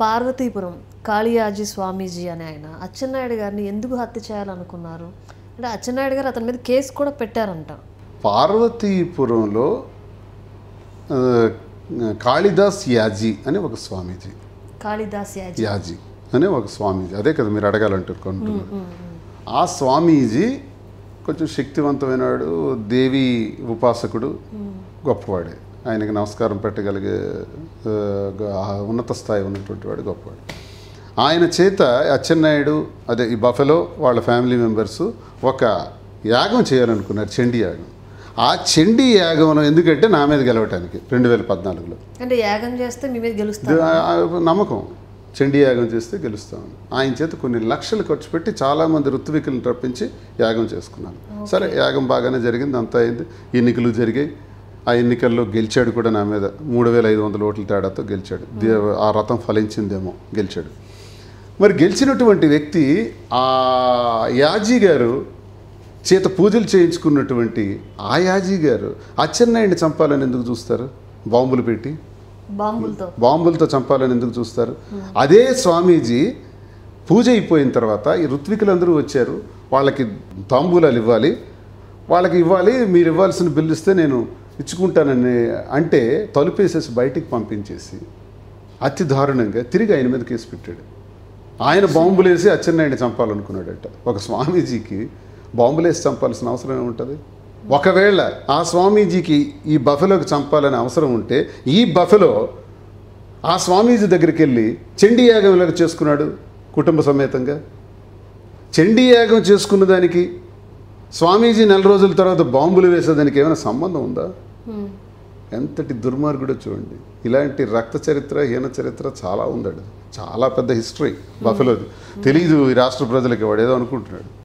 పార్వతీపురం కాళియాజీ స్వామీజీ అనే ఆయన అచ్చెన్నాయుడు గారిని ఎందుకు హత్య చేయాలనుకున్నారు అంటే అచ్చెన్నాయుడు గారు అతని మీద కేసు కూడా పెట్టారంట పార్వతీపురంలో ఆ, కాళిదాస్ యాజీ అని ఒక స్వామీజీ కాళిదాస్ యాజీ యాజీ అనే ఒక స్వామీజీ అదే కదా మీరు అడగాలంటుకుంటున్నారు ఆ స్వామీజీ కొంచెం శక్తివంతమైనవాడు దేవి ఉపాసకుడు గొప్పవాడే ఆయనకి నమస్కారం పెట్టగలిగే ఆ, గ- ఆ ఉన్నత స్థాయి ఉన్నటువంటి వాడు గొప్పవాడు ఆయన చేత అచ్చెన్నాయుడు అదే ఈ బఫెలో వాళ్ళ ఫ్యామిలీ మెంబర్స్ ఒక యాగం చేయాలనుకున్నారు చండీ యాగం ఆ చండీ యాగంలో ఎందుకంటే నా మీద గెలవటానికి రెండు వేల పద్నాలుగులో అంటే యాగం చేస్తే మీ మీద గెలుస్తారు ఇది ఆ- ఆ నమ్మకం చండీ యాగం చేస్తే గెలుస్తామని ఆయన చేత కొన్ని లక్షలు ఖర్చు పెట్టి చాలామంది ఋత్వికులను రప్పించి యాగం చేసుకున్నాను సరే యాగం బాగానే జరిగింది అంతా అయింది ఎన్నికలు జరిగాయి ఆ ఎన్నికల్లో గెలిచాడు కూడా నా మీద మూడు వేల ఐదు వందల ఓట్ల తేడాతో గెలిచాడు దే- ఆ రథం ఫలించిందేమో గెలిచాడు మరి గెలిచినటువంటి వ్యక్తి ఆ యాజీ గారు చేత పూజలు చేయించుకున్నటువంటి ఆ యాజీ గారు అచ్చెన్నాయుడిని చంపాలని ఎందుకు చూస్తారు బాంబులు పెట్టి బాంబులతో బాంబులతో చంపాలని ఎందుకు చూస్తారు అదే స్వామీజీ పూజ అయిపోయిన తర్వాత ఈ ఋత్వికులందరూ వచ్చారు వాళ్ళకి తాంబూలాలు ఇవ్వాలి వాళ్ళకి ఇవ్వాలి మీరు ఇవ్వాల్సిన బిల్లు ఇస్తే నేను ఇచ్చుకుంటానని అంటే తలుపేసేసి బయటికి పంపించేసి అతి దారుణంగా తిరిగి ఆయన మీద కేసు పెట్టాడు ఆయన బాంబులేసి అచ్చెన్నాయుడిని చంపాలనుకున్నాడట ఒక స్వామీజీకి బాంబులేసి చంపాల్సిన అవసరం ఏముంటుంది ఒకవేళ ఆ స్వామీజీకి ఈ బఫెలోకి చంపాలని అవసరం ఉంటే ఈ బఫెలో ఆ స్వామీజీ దగ్గరికి వెళ్ళి చండీ యాగం ఎలాగ చేసుకున్నాడు కుటుంబ సమేతంగా చండీ యాగం చేసుకున్న దానికి స్వామీజీ నెల రోజుల తర్వాత బాంబులు వేసేదానికి ఏమైనా సంబంధం ఉందా హ్మ్. ఎంతటి దుర్మార్గుడో చూడండి ఇలాంటి రక్త చరిత్ర హీన చరిత్ర చాలా ఉందడు చాలా పెద్ద హిస్టరీ బఫెలోది తెలీదు ఈ రాష్ట్ర ప్రజలకి వాడు ఏదో అనుకుంటున్నాడు